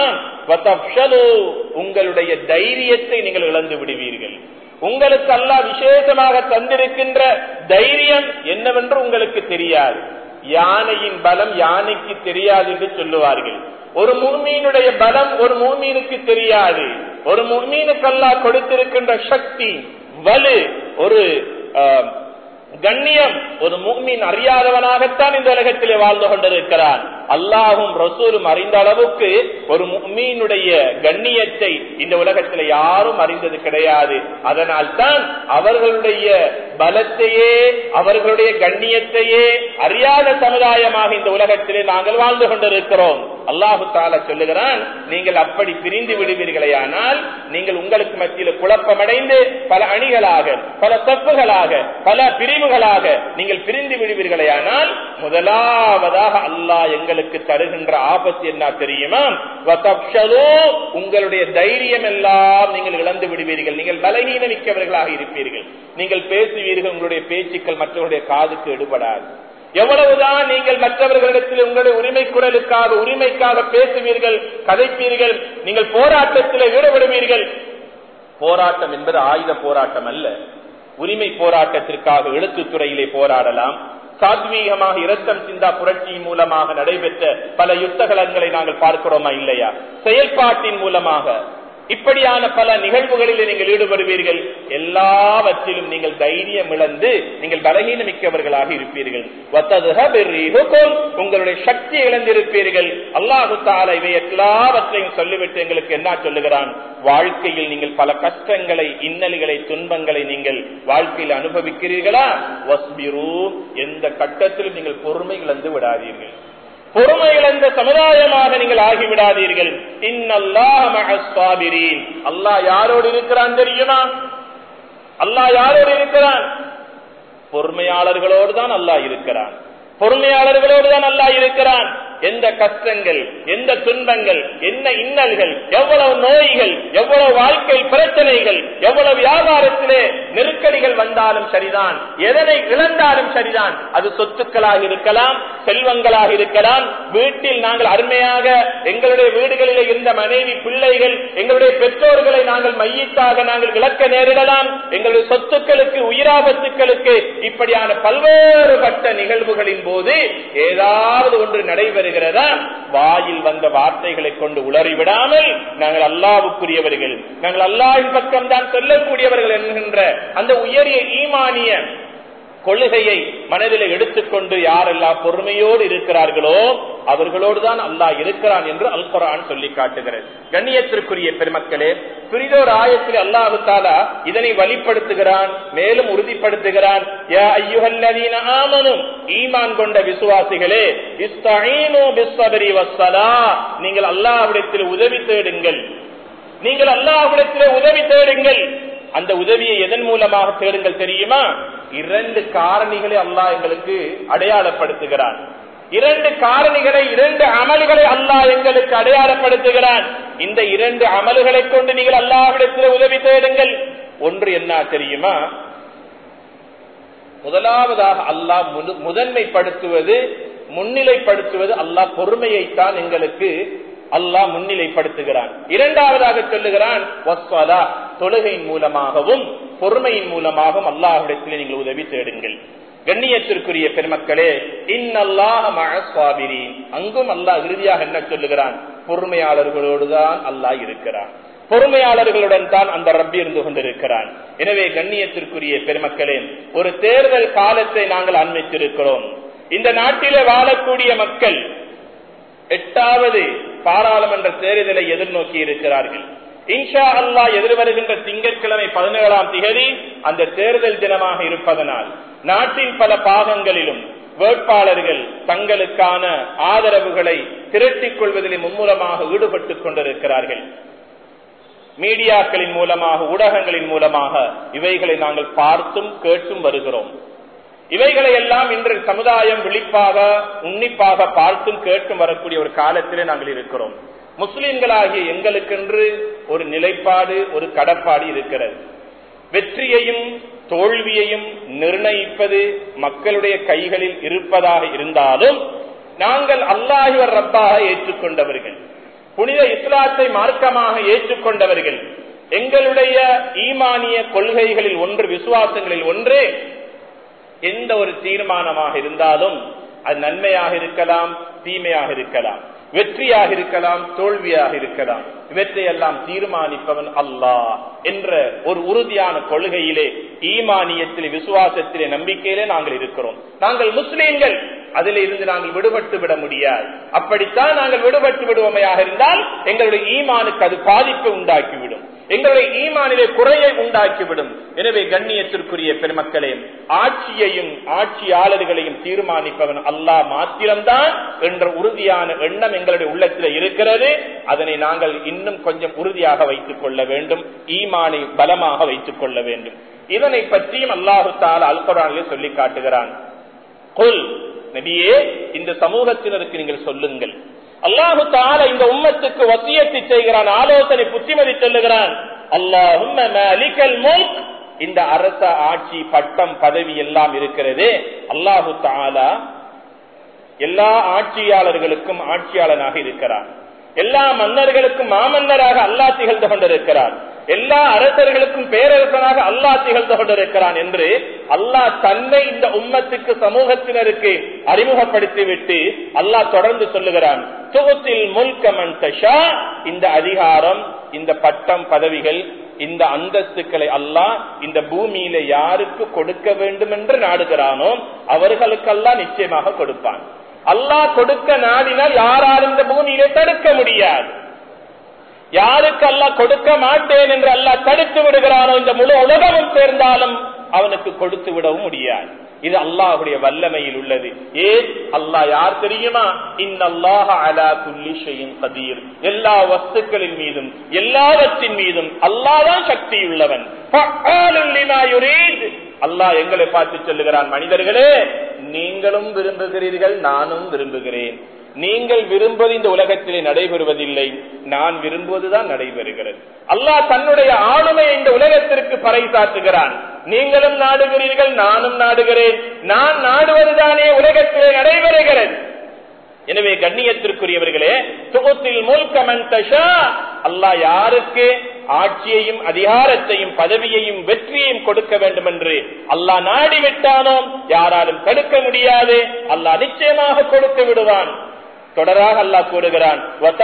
[SPEAKER 1] உங்களுடைய தைரியத்தை நீங்கள் இழந்து விடுவீர்கள் உங்களுக்கு அல்ல விசேஷமாக தந்திருக்கின்ற தைரியம் என்னவென்று உங்களுக்கு தெரியாது யானையின் பலம் யானைக்கு தெரியாது என்று சொல்லுவார்கள் ஒரு முன்மீனுடைய பலம் ஒரு முன்மீனுக்கு தெரியாது ஒரு முன்மீனுக்கல்லா கொடுத்திருக்கின்ற சக்தி வலு ஒரு கண்ணியம் ஒரு முக்மீன் அறியாதவனாகத்தான் இந்த உலகத்திலே வாழ்ந்து கொண்டிருக்கிறான் அல்லாஹும் ரசூலும் அறிந்த அளவுக்கு ஒரு முக்மீனுடைய கண்ணியத்தை இந்த உலகத்தில் யாரும் அறிந்தது கிடையாது அதனால் தான் அவர்களுடைய பலத்தையே அவர்களுடைய கண்ணியத்தையே அறியாத சமுதாயமாக இந்த உலகத்திலே நாங்கள் வாழ்ந்து கொண்டிருக்கிறோம் அல்லாஹு தால சொல்லுகிறான் நீங்கள் அப்படி பிரிந்து விடுவீர்களே ஆனால் நீங்கள் உங்களுக்கு மத்தியில் குழப்பமடைந்து பல அணிகளாக பல தப்புகளாக பல பிரிவுகளாக நீங்கள் பிரிந்து விடுவீர்களே ஆனால் முதலாவதாக அல்லாஹ் எங்களுக்கு தருகின்ற ஆபத்து என்ன தெரியுமா உங்களுடைய தைரியம் எல்லாம் நீங்கள் இழந்து விடுவீர்கள் நீங்கள் பலகீன மிக்கவர்களாக இருப்பீர்கள் நீங்கள் பேசுவீர்கள் உங்களுடைய பேச்சுக்கள் மற்றவருடைய காதுக்கு எடுபடாது எவ்வளவுதான் நீங்கள் மற்றவர்களிடத்தில் உங்களுடைய உரிமை குரலுக்காக உரிமைக்காக பேசுவீர்கள் கதைப்பீர்கள் நீங்கள் போராட்டத்தில் ஈடுபடுவீர்கள் போராட்டம் என்பது ஆயுத போராட்டம் அல்ல உரிமை போராட்டத்திற்காக எழுத்துத்துறையிலே போராடலாம் சாத்வீகமாக இரத்தம் சிந்தா புரட்சியின் மூலமாக நடைபெற்ற பல யுத்தகலங்களை நாங்கள் பார்க்கிறோமா இல்லையா செயல்பாட்டின் மூலமாக இப்படியான பல நிகழ்வுகளில் நீங்கள் ஈடுபடுவீர்கள் எல்லாவற்றிலும் நீங்கள் தைரியம் இழந்து நீங்கள் பலகீனமிக்கவர்களாக இருப்பீர்கள் உங்களுடைய சக்தி இழந்திருப்பீர்கள் அல்லாஹு தால இவை எல்லாவற்றையும் சொல்லிவிட்டு எங்களுக்கு என்ன சொல்லுகிறான் வாழ்க்கையில் நீங்கள் பல கஷ்டங்களை இன்னல்களை துன்பங்களை நீங்கள் வாழ்க்கையில் அனுபவிக்கிறீர்களா வஸ்பிரு எந்த கட்டத்திலும் நீங்கள் பொறுமை இழந்து விடாதீர்கள் பொறுமை இழந்த சமுதாயமாக நீங்கள் ஆகிவிடாதீர்கள் அல்லாஹ் யாரோடு இருக்கிறான் தெரியுமா அல்லாஹ் யாரோடு இருக்கிறான் பொறுமையாளர்களோடு தான் அல்லாஹ் இருக்கிறான் பொறுமையாளர்களோடு தான் அல்லாஹ் இருக்கிறான் எந்த கஷ்டங்கள் எந்த துன்பங்கள் என்ன இன்னல்கள் எவ்வளவு நோய்கள் எவ்வளவு வாழ்க்கை பிரச்சனைகள் எவ்வளவு வியாபாரத்திலே நெருக்கடிகள் வந்தாலும் சரிதான் எதனை இழந்தாலும் சரிதான் அது சொத்துக்களாக இருக்கலாம் செல்வங்களாக இருக்கலாம் வீட்டில் நாங்கள் அருமையாக எங்களுடைய வீடுகளில் இருந்த மனைவி பிள்ளைகள் எங்களுடைய பெற்றோர்களை நாங்கள் மையத்தாக நாங்கள் இழக்க நேரிடலாம் எங்களுடைய சொத்துக்களுக்கு உயிராபத்துக்களுக்கு இப்படியான பல்வேறுபட்ட நிகழ்வுகளின் போது ஏதாவது ஒன்று நடைபெறுகிறதா வாயில் வந்த வார்த்தைகளை கொண்டு உளறி விடாமல் நாங்கள் அல்லாவுக்குரியவர்கள் நாங்கள் அல்லாவின் பக்கம் தான் சொல்லக்கூடியவர்கள் என்கின்ற அந்த உயரிய ஈமானிய கொள்கையை மனதில் எடுத்துக்கொண்டு யாரெல்லாம் பொறுமையோடு இருக்கிறார்களோ அவர்களோடு தான் அல்லாஹ் இருக்கிறான் என்று அல் குரான் சொல்லி காட்டுகிறது கண்ணியத்திற்குரிய பெருமக்களே பிரிதோர் ஆயத்தில் அல்லாஹு தாலா இதனை வழிப்படுத்துகிறான் மேலும் உறுதிப்படுத்துகிறான் ஈமான் கொண்ட விசுவாசிகளே நீங்கள் அல்லாஹ்விடத்தில் உதவி தேடுங்கள் நீங்கள் அல்லாஹ்விடத்தில் உதவி தேடுங்கள் அந்த உதவியை எதன் மூலமாக தேடுங்கள் தெரியுமா இரண்டு காரணிகளை அல்லாஹ் எங்களுக்கு அடையாளப்படுத்துகிறான் இரண்டு காரணிகளை இரண்டு அமல்களை அல்லாஹ் எங்களுக்கு அடையாளப்படுத்துகிறான் இந்த இரண்டு அமல்களை கொண்டு நீங்கள் அல்லாஹ்விடத்தில் உதவி தேடுங்கள் ஒன்று என்ன தெரியுமா முதலாவதாக அல்லாஹ் முதன்மைப்படுத்துவது முன்னிலைப்படுத்துவது அல்லாஹ் பொறுமையைத்தான் எங்களுக்கு அல்லாஹ் முன்னிலைப்படுத்துகிறான் இரண்டாவதாக சொல்லுகிறான் தொழுகையின் மூலமாகவும் பொறுமையின் மூலமாகவும் அல்லாஹிடத்தில் நீங்கள் உதவி தேடுங்கள் கண்ணியத்திற்குரிய பெருமக்களே இன்னல்லாஹிரி அங்கும் அல்லாஹ் இறுதியாக என்ன சொல்லுகிறான் பொறுமையாளர்களோடுதான் அல்லாஹ் இருக்கிறான் பொறுமையாளர்களுடன் தான் அந்த ரப்பி இருந்து கொண்டிருக்கிறான் எனவே கண்ணியத்திற்குரிய பெருமக்களே ஒரு தேர்தல் காலத்தை நாங்கள் அண்மித்திருக்கிறோம் இந்த நாட்டிலே வாழக்கூடிய மக்கள் எட்டாவது பாராளுமன்ற தேர்தலை எதிர்நோக்கி இருக்கிறார்கள் இன்ஷா அல்லா எதிர்வருகின்ற திங்கட்கிழமை பதினேழாம் திகதி அந்த தேர்தல் தினமாக இருப்பதனால் நாட்டின் பல பாகங்களிலும் வேட்பாளர்கள் தங்களுக்கான ஆதரவுகளை திரட்டிக் கொள்வதில் மும்முரமாக ஈடுபட்டுக் கொண்டிருக்கிறார்கள் மீடியாக்களின் மூலமாக ஊடகங்களின் மூலமாக இவைகளை நாங்கள் பார்த்தும் கேட்டும் வருகிறோம் இவைகளை எல்லாம் இன்று சமுதாயம் விழிப்பாக உன்னிப்பாக பார்த்தும் கேட்டும் வரக்கூடிய ஒரு காலத்திலே நாங்கள் இருக்கிறோம் முஸ்லிம்களாகிய எங்களுக்கென்று ஒரு நிலைப்பாடு ஒரு கடப்பாடு இருக்கிறது வெற்றியையும் தோல்வியையும் நிர்ணயிப்பது மக்களுடைய கைகளில் இருப்பதாக இருந்தாலும் நாங்கள் அல்லாஹிவர் ரப்பாக ஏற்றுக்கொண்டவர்கள் புனித இஸ்லாத்தை மார்க்கமாக ஏற்றுக்கொண்டவர்கள் எங்களுடைய ஈமானிய கொள்கைகளில் ஒன்று விசுவாசங்களில் ஒன்று எந்த ஒரு தீர்மானமாக இருந்தாலும் அது நன்மையாக இருக்கலாம் தீமையாக இருக்கலாம் வெற்றியாக இருக்கலாம் தோல்வியாக இருக்கலாம் இவற்றையெல்லாம் தீர்மானிப்பவன் அல்லாஹ் என்ற ஒரு உறுதியான கொள்கையிலே ஈமானியத்திலே விசுவாசத்திலே நம்பிக்கையிலே நாங்கள் இருக்கிறோம் நாங்கள் முஸ்லீம்கள் அதில் இருந்து நாங்கள் விடுபட்டு விட முடியாது அப்படித்தான் நாங்கள் விடுபட்டு விடுவோமையாக இருந்தால் எங்களுடைய ஈமானுக்கு அது பாதிப்பை உண்டாக்கிவிடும் எங்களுடைய ஈமானிலே குறையை உண்டாக்கிவிடும் எனவே கண்ணியத்திற்குரிய பெருமக்களே ஆட்சியையும் ஆட்சியாளர்களையும் தீர்மானிப்பவன் அல்லாஹ் மாத்திரம்தான் என்ற உறுதியான எண்ணம் எங்களுடைய உள்ளத்தில் இருக்கிறது அதனை நாங்கள் இன்னும் கொஞ்சம் உறுதியாக வைத்துக் கொள்ள வேண்டும் ஈமானை பலமாக வைத்துக் கொள்ள வேண்டும் இதனை பற்றியும் அல்லாஹு தால அல்குரானிலே சொல்லி காட்டுகிறான் கொல் நபியே இந்த சமூகத்தினருக்கு நீங்கள் சொல்லுங்கள் அல்லாஹு தால இந்த உம்மத்துக்கு வசியத்தை செய்கிறான் ஆலோசனை புத்திமதி சொல்லுகிறான் அல்லாஹும் இந்த அரச ஆட்சி பட்டம் பதவி எல்லாம் இருக்கிறது அல்லாஹு தாலா எல்லா ஆட்சியாளர்களுக்கும் ஆட்சியாளனாக இருக்கிறார் எல்லா மன்னர்களுக்கும் மாமன்னராக அல்லா திகழ்ந்து கொண்டிருக்கிறார் எல்லா அரசர்களுக்கும் பேரரசனாக அல்லா திகழ்ந்து கொண்டிருக்கிறான் என்று அல்லாஹ் தன்னை இந்த உம்மத்துக்கு சமூகத்தினருக்கு அறிமுகப்படுத்திவிட்டு அல்லாஹ் தொடர்ந்து சொல்லுகிறான் தொகுத்தில் முல்கமன் தஷா இந்த அதிகாரம் இந்த பட்டம் பதவிகள் இந்த அந்தஸ்துக்களை அல்லாஹ் இந்த பூமியில யாருக்கு கொடுக்க வேண்டும் என்று நாடுகிறானோ அவர்களுக்கெல்லாம் நிச்சயமாக கொடுப்பான் அல்லாஹ் கொடுக்க நாடினால் யாராலும் இந்த பூமியிலே தடுக்க முடியாது யாருக்கு அல்லாஹ் கொடுக்க மாட்டேன் என்று அல்லாஹ் தடுத்து விடுகிறானோ இந்த முழு உலகமும் சேர்ந்தாலும் அவனுக்கு கொடுத்து விடவும் முடியாது இது அல்லாஹுடைய வல்லமையில் உள்ளது ஏன் அல்லாஹ் யார் தெரியுமா இன்னல்லாஹ அலா குல்லி ஷையின் கதீர் எல்லா வஸ்துக்களின் மீதும் எல்லாவற்றின் மீதும் அல்லாதான் சக்தி உள்ளவன் அல்லாஹ் எங்களை பார்த்து சொல்லுகிறான் மனிதர்களே நீங்களும் விரும்புகிறீர்கள் நானும் விரும்புகிறேன் நீங்கள் விரும்புவது இந்த உலகத்திலே நடைபெறுவதில்லை நான் விரும்புவதுதான் நடைபெறுகிறது அல்லாஹ் தன்னுடைய ஆளுமையை இந்த உலகத்திற்கு பறைசாற்றுகிறான் நீங்களும் நாடுகிறீர்கள் நானும் நாடுகிறேன் நான் நாடுவதுதானே உலகத்திலே நடைபெறுகிறது எனவே கண்ணியத்திற்குரியவர்களே தொகுத்தில் மூல்கமன் தஷா அல்லாஹ் யாருக்கு ஆட்சியையும் அதிகாரத்தையும் பதவியையும் வெற்றியையும் கொடுக்க வேண்டும் என்று அல்லாஹ் நாடி விட்டானோ யாராலும் தடுக்க முடியாது அல்லாஹ் நிச்சயமாக கொடுத்து விடுவான் தொடராக அல்லாஹ் கூறுகிறான்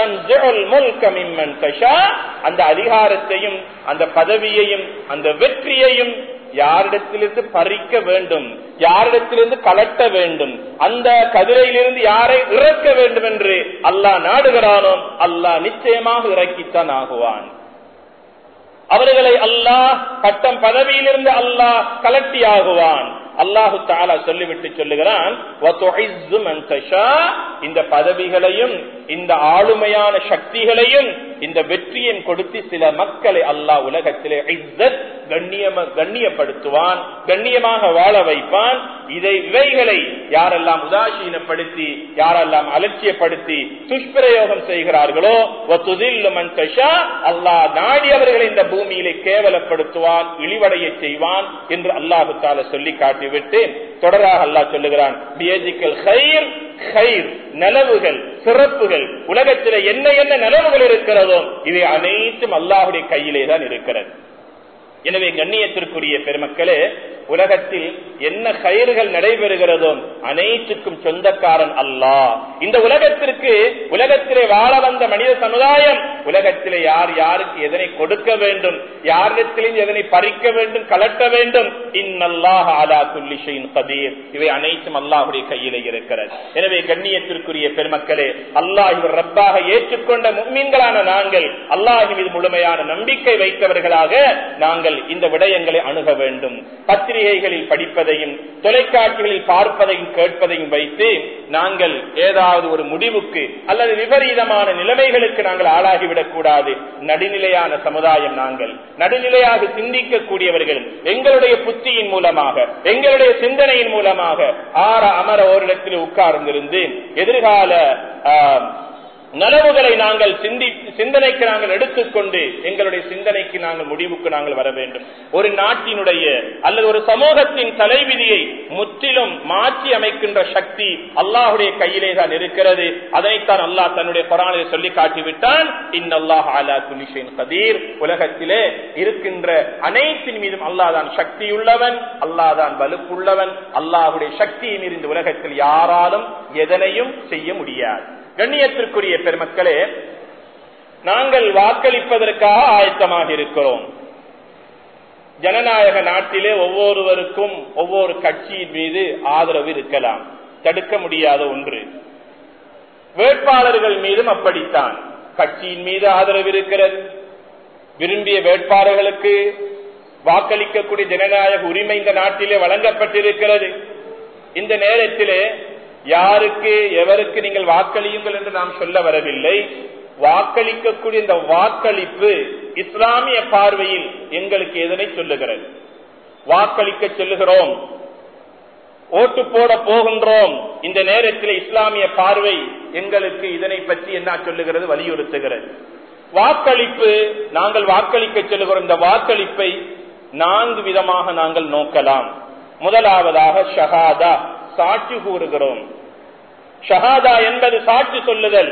[SPEAKER 1] அந்த அதிகாரத்தையும் அந்த பதவியையும் அந்த வெற்றியையும் யாரிடத்திலிருந்து பறிக்க வேண்டும் யாரிடத்திலிருந்து கலட்ட வேண்டும் அந்த கதிரையிலிருந்து யாரை இறக்க வேண்டும் என்று அல்லாஹ் நாடுகிறானோ அல்லாஹ் நிச்சயமாக இறக்கித்தான் ஆகுவான் அவர்களை அல்லாஹ் பட்டம் பதவியிலிருந்து அல்லாஹ் கலட்டி ஆகுவான் அல்லாஹு தாலா சொல்லிவிட்டு சொல்லுகிறான் இந்த பதவிகளையும் இந்த ஆளுமையான சக்திகளையும் இந்த வெற்றியின் கொடுத்து சில மக்களை அல்லாஹ் உலகத்திலே கண்ணியம கண்ணியப்படுத்துவான் கண்ணியமாக வாழ வைப்பான் இதை இவைகளை யாரெல்லாம் உதாசீனப்படுத்தி யாரெல்லாம் அலட்சியப்படுத்தி துஷ்பிரயோகம் செய்கிறார்களோ அல்லாஹ் நாடி அவர்களை இந்த பூமியிலே கேவலப்படுத்துவான் இழிவடைய செய்வான் என்று அல்லாஹு தால சொல்லி காட்டிவிட்டு தொடராக அல்லாஹ் சொல்லுகிறான் நலவுகள் சிறப்புகள் உலகத்தில் என்ன என்ன நலவுகள் இருக்கிறதோ இவை அனைத்தும் அல்லாஹுடைய கையிலே தான் இருக்கிறது எனவே கண்ணியத்திற்குரிய பெருமக்களே உலகத்தில் என்ன கயிறுகள் நடைபெறுகிறதோ அனைத்துக்கும் சொந்தக்காரன் அல்லாஹ் இந்த உலகத்திற்கு உலகத்திலே வாழ வந்த மனித சமுதாயம் உலகத்திலே யார் யாருக்கு எதனை கொடுக்க வேண்டும் யாரிடத்திலும் எதனை பறிக்க வேண்டும் கலட்ட வேண்டும் இன்னல்லாஹ் அலா குல்லிஷையின் கதீர் இவை அனைத்தும் அல்லாஹுடைய கையிலே இருக்கிறது எனவே கண்ணியத்திற்குரிய பெருமக்களே அல்லாஹ் இவர் ரப்பாக ஏற்றுக்கொண்ட மும்மீன்களான நாங்கள் அல்லாஹ் மீது முழுமையான நம்பிக்கை வைத்தவர்களாக நாங்கள் இந்த விடயங்களை அணுக வேண்டும் பத்திரிகைகளில் படிப்பதையும் தொலைக்காட்சிகளில் பார்ப்பதையும் கேட்பதையும் வைத்து நாங்கள் ஏதாவது ஒரு முடிவுக்கு அல்லது விபரீதமான நிலைமைகளுக்கு நாங்கள் ஆளாகிவிட ஆகிவிடக் கூடாது நடுநிலையான சமுதாயம் நாங்கள் நடுநிலையாக சிந்திக்கக்கூடியவர்கள் எங்களுடைய புத்தியின் மூலமாக எங்களுடைய சிந்தனையின் மூலமாக ஆற அமர ஓரிடத்தில் உட்கார்ந்திருந்து எதிர்கால ஆஹ், நலவுகளை நாங்கள் சிந்தி சிந்தனைக்கு நாங்கள் எடுத்துக்கொண்டு எங்களுடைய சிந்தனைக்கு நாங்கள் முடிவுக்கு நாங்கள் வர வேண்டும் ஒரு நாட்டினுடைய அல்லது ஒரு சமூகத்தின் தலைவிதியை முற்றிலும் மாற்றி அமைக்கின்ற சக்தி அல்லாஹுடைய கையிலே தான் இருக்கிறது அதைத்தான் அல்லாஹ் தன்னுடைய குரானில் சொல்லி காட்டிவிட்டான் இன்னல்லாஹ் அலா குலிஷின் கதீர் உலகத்திலே இருக்கின்ற அனைத்தின் மீதும் அல்லாஹ் தான் சக்தியுள்ளவன் அல்லாஹ் தான் வலுப்புள்ளவன் அல்லாஹுடைய சக்தியை மீறிந்த உலகத்தில் யாராலும் எதனையும் செய்ய முடியாது கண்ணியத்திற்குரிய பெருமக்களே நாங்கள் வாக்களிப்பதற்காக ஆயத்தமாக இருக்கிறோம் ஜனநாயக நாட்டிலே ஒவ்வொருவருக்கும் ஒவ்வொரு கட்சியின் மீது ஆதரவு இருக்கலாம் தடுக்க முடியாத ஒன்று வேட்பாளர்கள் மீதும் அப்படித்தான் கட்சியின் மீது ஆதரவு இருக்கிறது விரும்பிய வேட்பாளர்களுக்கு வாக்களிக்கக்கூடிய ஜனநாயக உரிமை இந்த நாட்டிலே வழங்கப்பட்டிருக்கிறது இந்த நேரத்திலே யாருக்கு எவருக்கு நீங்கள் வாக்களியுங்கள் என்று நாம் சொல்ல வரவில்லை வாக்களிக்கக்கூடிய இந்த வாக்களிப்பு இஸ்லாமிய பார்வையில் எங்களுக்கு எதனை சொல்லுகிறது வாக்களிக்க சொல்லுகிறோம் ஓட்டு போட போகின்றோம் இந்த நேரத்தில் இஸ்லாமிய பார்வை எங்களுக்கு இதனை பற்றி என்ன சொல்லுகிறது வலியுறுத்துகிறது வாக்களிப்பு நாங்கள் வாக்களிக்க சொல்லுகிறோம் இந்த வாக்களிப்பை நான்கு விதமாக நாங்கள் நோக்கலாம் முதலாவதாக ஷஹாதா சாட்சி கூறுகிறோம் ஷஹாதா என்பது சாட்சி சொல்லுதல்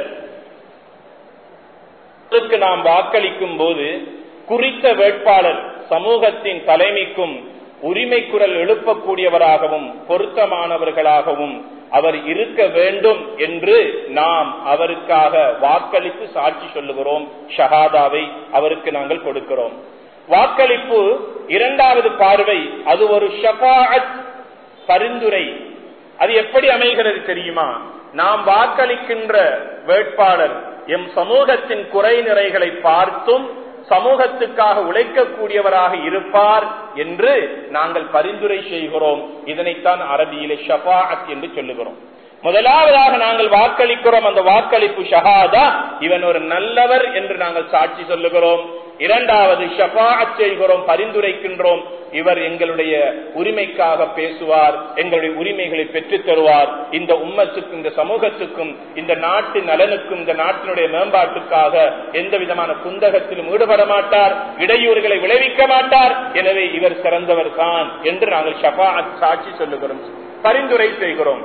[SPEAKER 1] இதற்கு நாம் வாக்களிக்கும் போது குறித்த வேட்பாளர் சமூகத்தின் தலைமைக்கும் உரிமை குரல் எழுப்பக்கூடியவராகவும் பொருத்தமானவர்களாகவும் அவர் இருக்க வேண்டும் என்று நாம் அவருக்காக வாக்களித்து சாட்சி சொல்லுகிறோம் ஷஹாதாவை அவருக்கு நாங்கள் கொடுக்கிறோம் வாக்களிப்பு இரண்டாவது பார்வை அது ஒரு ஷபாஅத் பரிந்துரை அது எப்படி அமைகிறது தெரியுமா நாம் வாக்களிக்கின்ற வேட்பாளர் எம் சமூகத்தின் குறை நிறைகளை பார்த்தும் சமூகத்துக்காக உழைக்கக்கூடியவராக இருப்பார் என்று நாங்கள் பரிந்துரை செய்கிறோம் இதனைத்தான் அரபியிலே ஷபாஅத் என்று சொல்லுகிறோம் முதலாவதாக நாங்கள் வாக்களிக்கிறோம் அந்த வாக்களிப்பு ஷஹாதா இவன் ஒரு நல்லவர் என்று நாங்கள் சாட்சி சொல்லுகிறோம் இரண்டாவது ஷபாஅத் செய்கிறோம் பரிந்துரைக்கின்றோம் இவர் எங்களுடைய உரிமைக்காக பேசுவார் எங்களுடைய உரிமைகளை பெற்றுத் தருவார் இந்த உம்மத்துக்கும் இந்த சமூகத்துக்கும் இந்த நாட்டு நலனுக்கும் இந்த நாட்டினுடைய மேம்பாட்டுக்காக எந்த விதமான குந்தகத்திலும் ஈடுபட மாட்டார் இடையூறுகளை விளைவிக்க மாட்டார் எனவே இவர் சிறந்தவர் தான் என்று நாங்கள் ஷபாஅத் சாட்சி சொல்லுகிறோம் பரிந்துரை செய்கிறோம்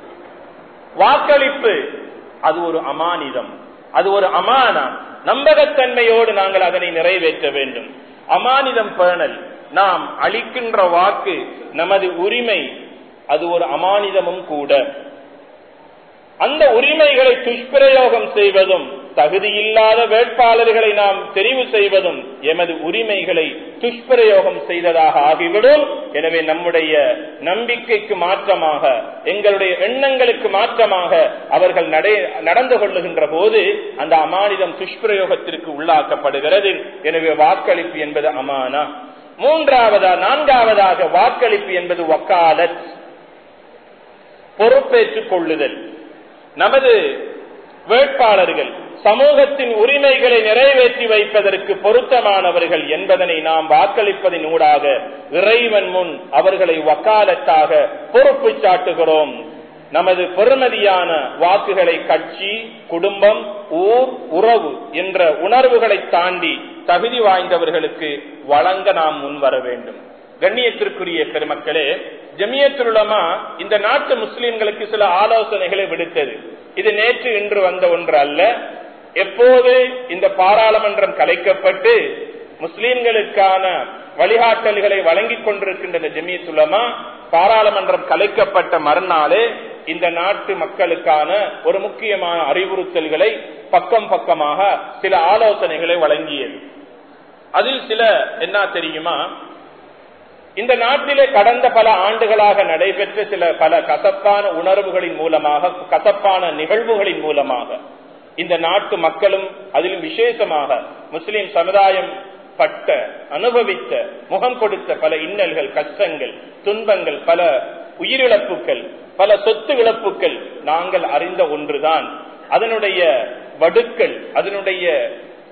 [SPEAKER 1] வாக்களிப்பு அது ஒரு அமானிதம் அது ஒரு அமானா நம்பகத்தன்மையோடு நாங்கள் அதனை நிறைவேற்ற வேண்டும் அமானிதம் பேணல் நாம் அளிக்கின்ற வாக்கு நமது உரிமை அது ஒரு அமானிதமும் கூட அந்த உரிமைகளை துஷ்பிரயோகம் செய்வதும் தகுதியில்லாத வேட்பாளர்களை நாம் தெரிவு செய்வதும் எமது உரிமைகளை துஷ்பிரயோகம் செய்ததாக ஆகிவிடும் எனவே நம்முடைய நம்பிக்கைக்கு மாற்றமாக எங்களுடைய எண்ணங்களுக்கு மாற்றமாக அவர்கள் நடந்து கொள்ளுகின்ற போது அந்த அமானிதம் துஷ்பிரயோகத்திற்கு உள்ளாக்கப்படுகிறது எனவே வாக்களிப்பு என்பது அமானா மூன்றாவதா நான்காவதாக வாக்களிப்பு என்பது வக்காலத் பொறுப்பேற்றுக் கொள்ளுதல் நமது வேட்பாளர்கள் சமூகத்தின் உரிமைகளை நிறைவேற்றி வைப்பதற்கு பொருத்தமானவர்கள் என்பதனை நாம் வாக்களிப்பதின் ஊடாக இறைவன் முன் அவர்களை வக்காலத்தாக பொறுப்பு சாட்டுகிறோம் நமது பெருமதியான வாக்குகளை கட்சி குடும்பம் ஊர் உறவு என்ற உணர்வுகளை தாண்டி தகுதி வாய்ந்தவர்களுக்கு வழங்க நாம் முன் வர வேண்டும் கண்ணியத்திற்குரிய பெருமக்களே ஜமியத்துலமா இந்த நாட்டு முஸ்லிம்களுக்கு சில ஆலோசனைகளை விடுத்தது இது நேற்று இன்று வந்த ஒன்று அல்ல எப்போது இந்த பாராளுமன்றம் கலைக்கப்பட்டு முஸ்லிம்களுக்கான வழிகாட்டல்களை வழங்கிக் கொண்டிருக்கின்ற ஜமியத்துலமா பாராளுமன்றம் கலைக்கப்பட்ட மறுநாளே இந்த நாட்டு மக்களுக்கான ஒரு முக்கியமான அறிவுறுத்தல்களை பக்கம் பக்கமாக சில ஆலோசனைகளை வழங்கியது அதில் சில என்ன தெரியுமா இந்த நாட்டிலே கடந்த பல ஆண்டுகளாக நடைபெற்ற சில பல கசப்பான உணர்வுகளின் மூலமாக கசப்பான நிகழ்வுகளின் மூலமாக இந்த நாட்டு மக்களும் அதிலும் விசேஷமாக முஸ்லிம் சமுதாயம் பட்ட அனுபவித்த முகம் கொடுத்த பல இன்னல்கள் கஷ்டங்கள் துன்பங்கள் பல உயிரிழப்புகள் பல சொத்து இழப்புகள் நாங்கள் அறிந்த ஒன்றுதான் அதனுடைய வடுக்கள் அதனுடைய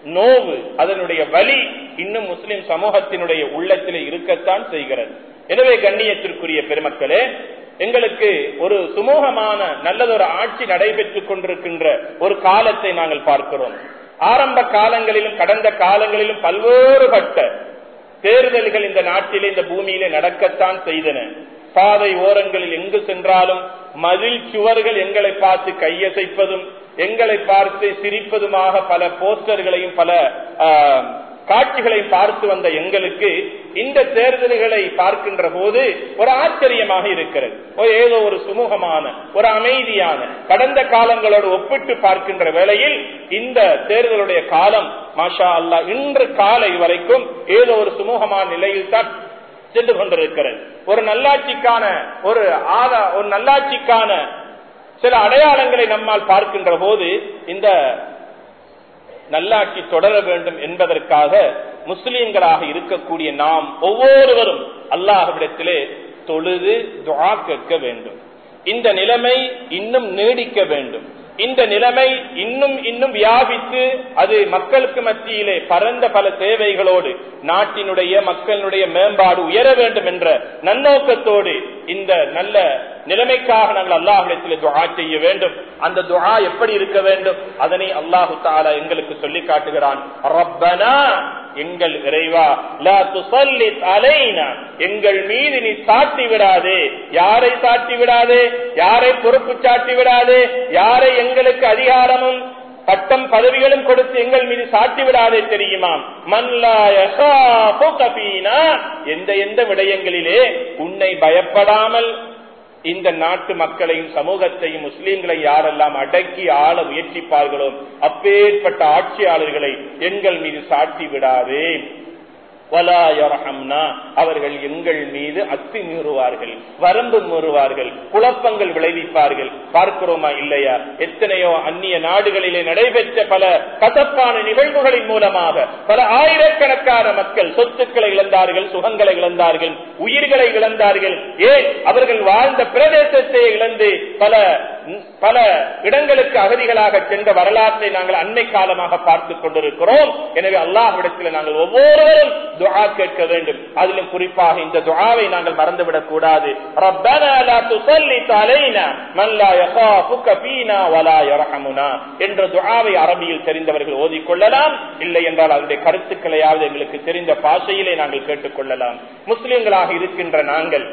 [SPEAKER 1] நோவு அதனுடைய வலி இன்னும் முஸ்லிம் சமூகத்தினுடைய உள்ளத்திலே இருக்கத்தான் செய்கிறது எனவே கண்ணியத்திற்குரிய பெருமக்களே எங்களுக்கு ஒரு சுமூகமான நல்லதொரு ஆட்சி நடைபெற்றுக் கொண்டிருக்கின்ற ஒரு காலத்தை நாங்கள் பார்க்கிறோம் ஆரம்ப காலங்களிலும் கடந்த காலங்களிலும் பல்வேறுபட்ட தேர்தல்கள் இந்த நாட்டிலே இந்த பூமியிலே நடக்கத்தான் செய்தன பாதை ஓரங்களில் எங்கு சென்றாலும் மதில் சுவர்கள் எங்களை பார்த்து கையசைப்பதும் எங்களை பார்த்து சிரிப்பதுமாக பல போஸ்டர்களையும் பல காட்சிகளை பார்த்து வந்த எங்களுக்கு இந்த தேர்தல்களை பார்க்கின்ற போது ஒரு ஆச்சரியமாக இருக்கிறது ஏதோ ஒரு சுமூகமான ஒரு அமைதியான கடந்த காலங்களோடு ஒப்பிட்டு பார்க்கின்ற வேளையில் இந்த தேர்தலுடைய காலம் மாஷா அல்லா இன்று காலை வரைக்கும் ஏதோ ஒரு சுமூகமான நிலையில் தான் சென்று கொண்டிருக்கிறது ஒரு நல்லாட்சிக்கான ஒரு ஆதா ஒரு நல்லாட்சிக்கான சில அடையாளங்களை நம்மால் பார்க்கின்ற போது இந்த நல்லாட்சி தொடர வேண்டும் என்பதற்காக முஸ்லிம்களாக இருக்கக்கூடிய நாம் ஒவ்வொருவரும் அல்லாஹ்விடத்திலே தொழுது துவா கேட்க வேண்டும் இந்த நிலைமை இன்னும் நீடிக்க வேண்டும் இந்த நிலைமை இன்னும் இன்னும் வியாபித்து அது மக்களுக்கு மத்தியிலே பரந்த பல தேவைகளோடு நாட்டினுடைய மக்களுடைய மேம்பாடு உயர வேண்டும் என்ற நன்னோக்கத்தோடு இந்த நல்ல நிலைமைக்காக நாங்கள் அல்லாஹிடத்தில் துவா செய்ய வேண்டும் அந்த துவா எப்படி இருக்க வேண்டும் அதனை அல்லாஹு தாலா எங்களுக்கு சொல்லி காட்டுகிறான் ரப்பனா எங்கள் இறைவா லா துசல்லித் அலைனா எங்கள் மீது நீ சாட்டி விடாதே யாரை சாட்டி விடாதே யாரை பொறுப்பு சாட்டி விடாதே யாரை எங்களுக்கு அதிகாரமும் பட்டம் பதவிகளும் கொடுத்து எங்கள் மீது சாட்டி விடாதே தெரியுமா எந்த எந்த விடயங்களிலே உன்னை பயப்படாமல் இந்த நாட்டு மக்களையும் சமூகத்தையும் முஸ்லீம்களை யாரெல்லாம் அடக்கி ஆள முயற்சிப்பார்களோ அப்பேற்பட்ட ஆட்சியாளர்களை எங்கள் மீது சாட்டி விடாதே அவர்கள் எங்கள் மீது அத்து மீறுவார்கள் வரம்பு மீறுவார்கள் குழப்பங்கள் விளைவிப்பார்கள் பார்க்கிறோமா இல்லையா எத்தனையோ அந்நிய நாடுகளிலே நடைபெற்ற பல கசப்பான நிகழ்வுகளின் மூலமாக பல ஆயிரக்கணக்கான மக்கள் சொத்துக்களை இழந்தார்கள் சுகங்களை இழந்தார்கள் உயிர்களை இழந்தார்கள் ஏன் அவர்கள் வாழ்ந்த பிரதேசத்தை இழந்து பல பல இடங்களுக்கு அகதிகளாக சென்ற வரலாற்றை நாங்கள் அண்மை காலமாக பார்த்துக் கொண்டிருக்கிறோம் எனவே அல்லாஹ்விடத்தில் நாங்கள் ஒவ்வொருவரும் துஆ கேட்க வேண்டும் அதிலும் குறிப்பாக இந்த துஆவை நாங்கள் மறந்துவிடக் கூடாது ரப்பனா லா துஸல்லித் அலைனா மன் லா யகாஃபுக ஃபீனா வலா யர்ஹமுனா என்ற துஆவை அரபியில் தெரிந்தவர்கள் ஓதிக்கொள்ளலாம் இல்லை என்றால் அதனுடைய கருத்துக்களையாவது எங்களுக்கு தெரிந்த பாஷையிலே நாங்கள் கேட்டுக்கொள்ளலாம் முஸ்லிம்களாக இருக்கின்ற நாங்கள்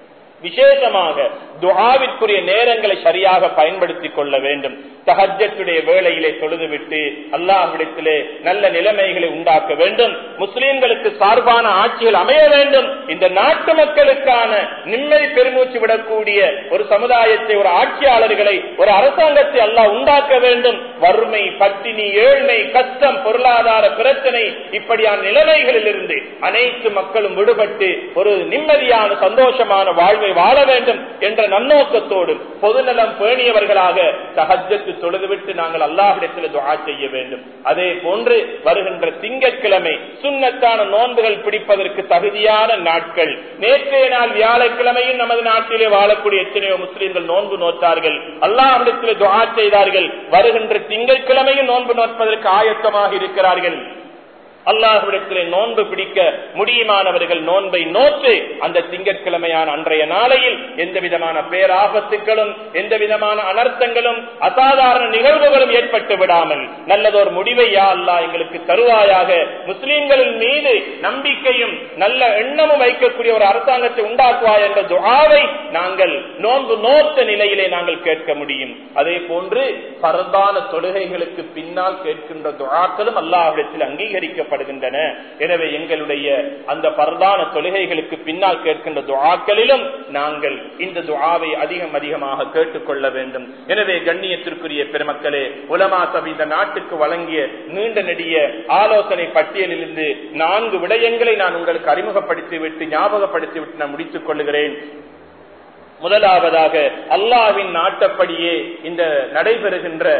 [SPEAKER 1] விசேஷமாக துஹாவிற்குரிய நேரங்களை சரியாக பயன்படுத்திக் கொள்ள வேண்டும் தஹஜத்துடைய வேளையிலே தொழுதுவிட்டு அல்லாஹ்விடத்திலே நல்ல நிலைமைகளை உண்டாக்க வேண்டும் முஸ்லிம்களுக்கு சார்பான ஆட்சிகள் அமைய வேண்டும் இந்த நாட்டு மக்களுக்கான நிம்மதி பெருமூச்சு விடக்கூடிய ஒரு சமுதாயத்தை ஒரு ஆட்சியாளர்களை ஒரு அரசாங்கத்தை அல்லாஹ் உண்டாக்க வேண்டும் வறுமை பட்டினி ஏழ்மை கஷ்டம் பொருளாதார பிரச்சனை இப்படியான நிலைமைகளில் இருந்து அனைத்து மக்களும் விடுபட்டு ஒரு நிம்மதியான சந்தோஷமான வாழ்வை வாழ வேண்டும் என்ற நன்னோக்கத்தோடு பொதுநலம் பேணியவர்களாக சஹஜத்து தொழுதுவிட்டு நாங்கள் அல்லாஹிடத்தில் துவா செய்ய வேண்டும் அதே போன்று வருகின்ற திங்கட்கிழமை சுண்ணத்தான நோன்புகள் பிடிப்பதற்கு தகுதியான நாட்கள் நேற்றைய நாள் வியாழக்கிழமையும் நமது நாட்டிலே வாழக்கூடிய எத்தனையோ முஸ்லீம்கள் நோன்பு நோத்தார்கள் அல்லாஹிடத்தில் துவா செய்தார்கள் வருகின்ற திங்கட்கிழமையும் நோன்பு நோற்பதற்கு ஆயத்தமாக இருக்கிறார்கள் அல்லாஹ்விடத்திலே நோன்பு பிடிக்க முடியுமானவர்கள் நோன்பை நோற்று அந்த திங்கட்கிழமையான அன்றைய நாளையில் எந்த விதமான பேராபத்துக்களும் எந்த விதமான அனர்த்தங்களும் அசாதாரண நிகழ்வுகளும் ஏற்பட்டு விடாமல் நல்லதொரு முடிவை யா அல்லா எங்களுக்கு தருவாயாக முஸ்லிம்களின் மீது நம்பிக்கையும் நல்ல எண்ணமும் வைக்கக்கூடிய ஒரு அரசாங்கத்தை உண்டாக்குவாய் என்ற துஆவை நாங்கள் நோன்பு நோத்த நிலையிலே நாங்கள் கேட்க முடியும் அதே போன்று பரதான தொழுகைகளுக்கு பின்னால் கேட்கின்ற துஆக்களும் அல்லாஹ்விடத்தில் அங்கீகரிக்க செய்யப்படுகின்றன எனவே எங்களுடைய அந்த பரதான தொழுகைகளுக்கு பின்னால் கேட்கின்ற துவாக்களிலும் நாங்கள் இந்த துவாவை அதிகம் அதிகமாக கேட்டுக்கொள்ள வேண்டும் எனவே கண்ணியத்திற்குரிய பெருமக்களே உலமா சபை இந்த நாட்டுக்கு வழங்கிய நீண்ட நெடிய ஆலோசனை பட்டியலிலிருந்து நான்கு விடயங்களை நான் உங்களுக்கு அறிமுகப்படுத்தி விட்டு ஞாபகப்படுத்தி விட்டு நான் முடித்துக் கொள்கிறேன் முதலாவதாக அல்லாவின் நாட்டப்படியே இந்த நடைபெறுகின்ற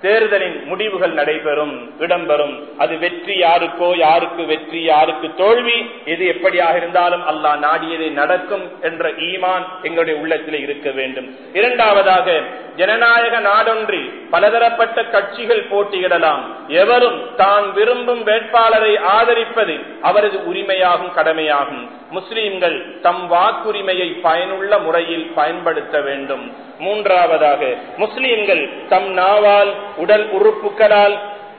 [SPEAKER 1] தேர்தலின் முடிவுகள் நடைபெறும் இடம்பெறும் அது வெற்றி யாருக்கோ யாருக்கு வெற்றி யாருக்கு தோல்வி எது எப்படியாக இருந்தாலும் அல்லாஹ் நாடியதை நடக்கும் என்ற ஈமான் எங்களுடைய உள்ளத்தில் இருக்க வேண்டும் இரண்டாவதாக ஜனநாயக நாடொன்றில் பலதரப்பட்ட கட்சிகள் போட்டியிடலாம் எவரும் தான் விரும்பும் வேட்பாளரை ஆதரிப்பது அவரது உரிமையாகும் கடமையாகும் முஸ்லிம்கள் தம் வாக்குரிமையை பயனுள்ள முறையில் பயன்படுத்த வேண்டும் மூன்றாவதாக முஸ்லிம்கள் தம் நாவால் உடல் உறுப்புகளால்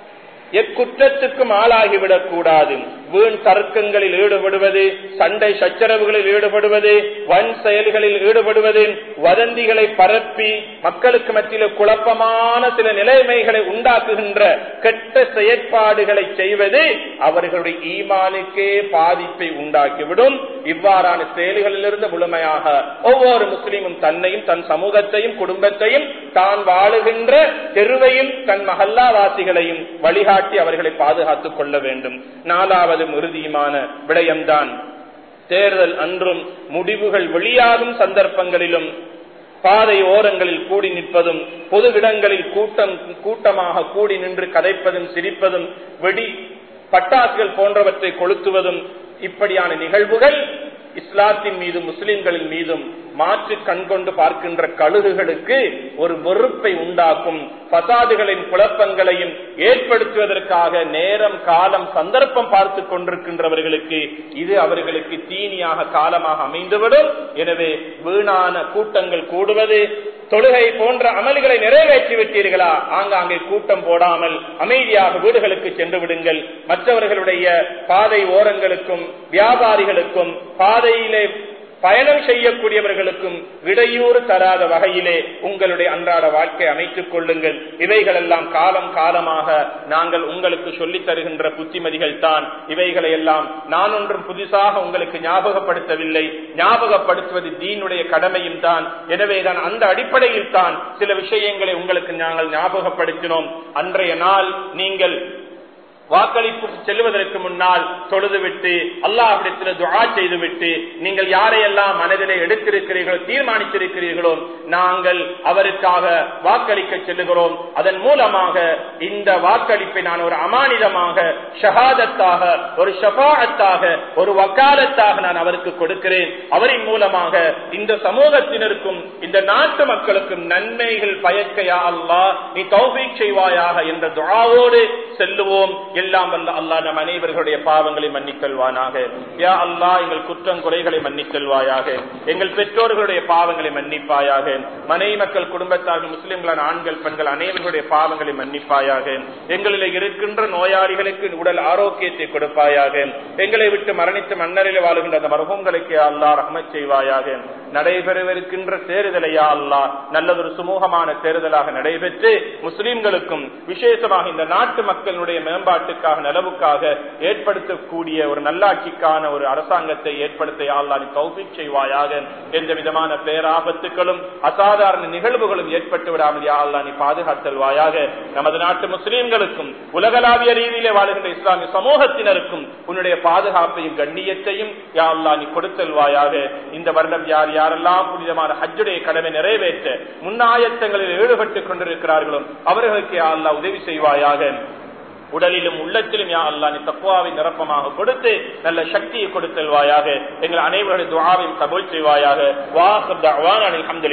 [SPEAKER 1] எக்குற்றத்துக்கும் ஆளாகிவிடக் கூடாது வீண் தர்க்கங்களில் ஈடுபடுவது சண்டை சச்சரவுகளில் ஈடுபடுவது வன் செயல்களில் ஈடுபடுவது வதந்திகளை பரப்பி மக்களுக்கு மத்தியில் குழப்பமான சில நிலைமைகளை உண்டாக்குகின்ற கெட்ட செயற்பாடுகளை செய்வது அவர்களுடைய ஈமானுக்கே பாதிப்பை உண்டாக்கிவிடும் இவ்வாறான செயல்களிலிருந்து முழுமையாக ஒவ்வொரு முஸ்லீமும் தன்னையும் தன் சமூகத்தையும் குடும்பத்தையும் தான் வாழுகின்ற தெருவையும் தன் மகல்லாவாசிகளையும் வழிகாட்டி அவர்களை பாதுகாத்துக் கொள்ள வேண்டும் நாலாவது இறுதியுமான விடயம்தான் தேர்தல் அன்றும் முடிவுகள் வெளியாகும் சந்தர்ப்பங்களிலும் பாதை ஓரங்களில் கூடி நிற்பதும் பொது இடங்களில் கூட்டம் கூட்டமாக கூடி நின்று கதைப்பதும் சிரிப்பதும் வெடி பட்டாசுகள் போன்றவற்றை கொளுத்துவதும் இப்படியான நிகழ்வுகள் இஸ்லாத்தின் மீதும் முஸ்லிம்களின் மீதும் மாற்று கண்கொண்டு பார்க்கின்ற கழுகுகளுக்கு ஒரு வெறுப்பை உண்டாக்கும் பசாதுகளின் குழப்பங்களையும் ஏற்படுத்துவதற்காக நேரம் காலம் சந்தர்ப்பம் பார்த்து கொண்டிருக்கின்றவர்களுக்கு இது அவர்களுக்கு தீனியாக காலமாக அமைந்துவிடும் எனவே வீணான கூட்டங்கள் கூடுவது தொழுகை போன்ற அமல்களை நிறைவேற்றி விட்டீர்களா ஆங்காங்கே கூட்டம் போடாமல் அமைதியாக வீடுகளுக்கு சென்று விடுங்கள் மற்றவர்களுடைய பாதை ஓரங்களுக்கும் வியாபாரிகளுக்கும் பாதையிலே பயணம் செய்யக்கூடியவர்களுக்கும் இடையூறு தராத வகையிலே உங்களுடைய அன்றாட வாழ்க்கை அமைத்துக் கொள்ளுங்கள் இவைகளெல்லாம் காலம் காலமாக நாங்கள் உங்களுக்கு சொல்லித் தருகின்ற புத்திமதிகள் தான் இவைகளை எல்லாம் நான் ஒன்றும் புதுசாக உங்களுக்கு ஞாபகப்படுத்தவில்லை ஞாபகப்படுத்துவது தீனுடைய கடமையும் தான் எனவேதான் அந்த அடிப்படையில் தான் சில விஷயங்களை உங்களுக்கு நாங்கள் ஞாபகப்படுத்தினோம் அன்றைய நாள் நீங்கள் வாக்களிப்பு செல்வதற்கு முன்னால் தொழுதுவிட்டு அல்லாஹிடத்தில் துவா செய்துவிட்டு நீங்கள் யாரையெல்லாம் மனதிலே எடுத்திருக்கிறீர்களோ தீர்மானித்திருக்கிறீர்களோ நாங்கள் அவருக்காக வாக்களிக்க செல்லுகிறோம் அதன் மூலமாக இந்த வாக்களிப்பை நான் ஒரு அமானிதமாக ஷஹாதத்தாக ஒரு ஷபாஅத்தாக ஒரு வக்காலத்தாக நான் அவருக்கு கொடுக்கிறேன் அவரின் மூலமாக இந்த சமூகத்தினருக்கும் இந்த நாட்டு மக்களுக்கும் நன்மைகள் பயக்கையா அல்லா நீ தௌபீக் செய்வாயாக என்ற துவாவோடு செல்லுவோம் எல்லாம் வல்ல அல்லா நம் அனைவர்களுடைய பாவங்களை மன்னித்தல்வானாக யா அல்லா எங்கள் குற்றம் குறைகளை மன்னித்தல்வாயாக எங்கள் பெற்றோர்களுடைய பாவங்களை மன்னிப்பாயாக மனை மக்கள் குடும்பத்தார்கள் முஸ்லிம்களான ஆண்கள் பெண்கள் அனைவர்களுடைய பாவங்களை மன்னிப்பாயாக எங்களில் இருக்கின்ற நோயாளிகளுக்கு உடல் ஆரோக்கியத்தை கொடுப்பாயாக எங்களை விட்டு மரணித்து மன்னரில் வாழுகின்ற அந்த மரபங்களுக்கு அல்லா ரஹமத் செய்வாயாக நடைபெறவிருக்கின்ற தேர்தலையா அல்லா நல்லதொரு சுமூகமான தேர்தலாக நடைபெற்று முஸ்லிம்களுக்கும் விசேஷமாக இந்த நாட்டு மக்களுடைய மேம்பாட்டுக்காக நலவுக்காக ஏற்படுத்தக்கூடிய ஒரு நல்லாட்சிக்கான ஒரு அரசாங்கத்தை ஏற்படுத்த அல்லா நீ தௌபிக் செய்வாயாக எந்த விதமான பேராபத்துகளும் அசாதாரண நிகழ்வுகளும் ஏற்பட்டு விடாமல் யா அல்லா நீ பாதுகாத்தல்வாயாக நமது நாட்டு முஸ்லிம்களுக்கும் உலகளாவிய ரீதியிலே வாழுகின்ற இஸ்லாமிய சமூகத்தினருக்கும் உன்னுடைய பாதுகாப்பையும் கண்ணியத்தையும் யா அல்லா நீ கொடுத்தல்வாயாக இந்த வருடம் யார் யாரெல்லாம் புனிதமான ஹஜ்ஜுடைய கடமை நிறைவேற்ற முன்னாயத்தங்களில் ஈடுபட்டுக் கொண்டிருக்கிறார்களோ அவர்களுக்கு யா அல்லா உதவி செய்வாயாக உடலிலும் உள்ளத்திலும் யா அல்லா நீ தக்குவாவை நிரப்பமாக கொடுத்து நல்ல சக்தியை கொடுத்தல்வாயாக எங்கள் அனைவருடைய துவாவையும் கபோல் செய்வாயாக வா அல்ஹம்துலில்லாஹ்